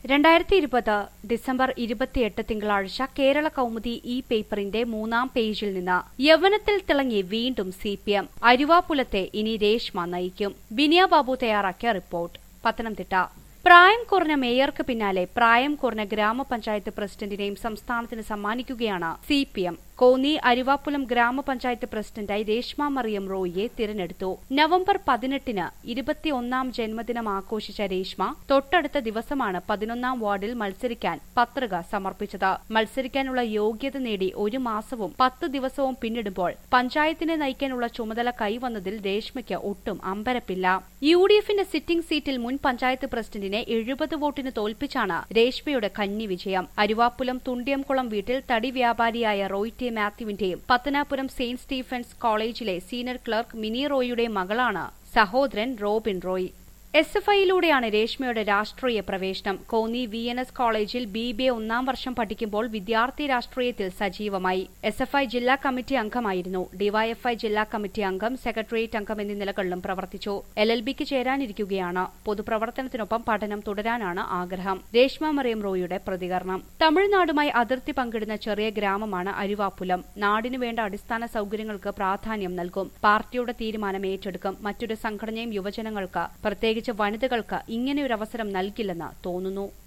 രണ്ടായിരത്തി ഇരുപത് ഡിസംബർ ഇരുപത്തിയെട്ട് തിങ്കളാഴ്ച കേരള കൗമുദി ഇ പേപ്പറിന്റെ മൂന്നാം പേജിൽ നിന്ന് യവനത്തിൽ തിളങ്ങി വീണ്ടും സി പി എം അരുവാപുലത്തെ ഇനി രേഷ്മ നയിക്കും ബിനിയ ബാബു തയ്യാറാക്കിയ റിപ്പോർട്ട് പത്തനംതിട്ട പ്രായം കുറഞ്ഞ മേയർക്ക് പിന്നാലെ പ്രായം കുറഞ്ഞ ഗ്രാമപഞ്ചായത്ത് പ്രസിഡന്റിനെയും സംസ്ഥാനത്തിന് സമ്മാനിക്കുകയാണ് C P M Konni Aruvappulam ഗ്രാമപഞ്ചായത്ത് പ്രസിഡന്റായി രേഷ്മ മറിയം റോയിയെ തിരഞ്ഞെടുത്തു നവംബർ പതിനെട്ടിന് ഇരുപത്തിയൊന്നാം ജന്മദിനം ആഘോഷിച്ച രേഷ്മ തൊട്ടടുത്ത ദിവസമാണ് പതിനൊന്നാം വാർഡിൽ മത്സരിക്കാൻ പത്രിക സമർപ്പിച്ചത് മത്സരിക്കാനുള്ള യോഗ്യത നേടി ഒരു മാസവും പത്ത് ദിവസവും പിന്നിടുമ്പോൾ പഞ്ചായത്തിനെ നയിക്കാനുള്ള ചുമതല കൈവന്നതിൽ രേഷ്മയ്ക്ക് ഒട്ടും അമ്പരപ്പില്ല യു ഡി എഫിന്റെ സിറ്റിംഗ് സീറ്റിൽ മുൻ പഞ്ചായത്ത് പ്രസിഡന്റിനെ എഴുപത് വോട്ടിന് തോൽപ്പിച്ചാണ് രേഷ്മയുടെ കന്നി വിജയം അരുവാപ്പുലം തുണ്ടിയംകുളം വീട്ടിൽ തടി വ്യാപാരിയായ റോയ് ടി മാത്യുവിന്റെയും പത്തനാപുരം സെയിന്റ് സ്റ്റീഫൻസ് കോളേജിലെ സീനിയർ ക്ലർക്ക് മിനി റോയിയുടെ മകളാണ് സഹോദരൻ റോബിൻ റോയ് എസ് എഫ് ഐയിലൂടെയാണ് രേഷ്മയുടെ രാഷ്ട്രീയ പ്രവേശനം കോന്നി വി എൻ എസ് കോളേജിൽ ബി ബി എ ഒന്നാം വർഷം പഠിക്കുമ്പോൾ വിദ്യാർത്ഥി രാഷ്ട്രീയത്തിൽ സജീവമായി എസ് എഫ് ഐ ജില്ലാ കമ്മിറ്റി അംഗമായിരുന്നു ഡിവൈഎഫ്ഐ ജില്ലാ കമ്മിറ്റി അംഗം സെക്രട്ടേറിയറ്റ് അംഗം എന്നീ നിലകളിലും പ്രവർത്തിച്ചു എൽ എൽ ബിക്ക് ചേരാനിരിക്കുകയാണ് പൊതുപ്രവർത്തനത്തിനൊപ്പം പഠനം തുടരാനാണ് ആഗ്രഹം രേഷ്മ മറിയം റോയിയുടെ പ്രതികരണം തമിഴ്നാടുമായി അതിർത്തി പങ്കിടുന്ന ചെറിയ ഗ്രാമമാണ് അരുവാപ്പുലം നാടിനു വേണ്ട അടിസ്ഥാന സൌകര്യങ്ങൾക്ക് പ്രാധാന്യം നൽകും പാർട്ടിയുടെ തീരുമാനം ഏറ്റെടുക്കും മറ്റൊരു സംഘടനയും യുവജനങ്ങൾക്ക് പ്രത്യേകിച്ച് വനിതകൾക്ക് ഇങ്ങനെയൊരവസരം നൽകില്ലെന്ന് തോന്നുന്നു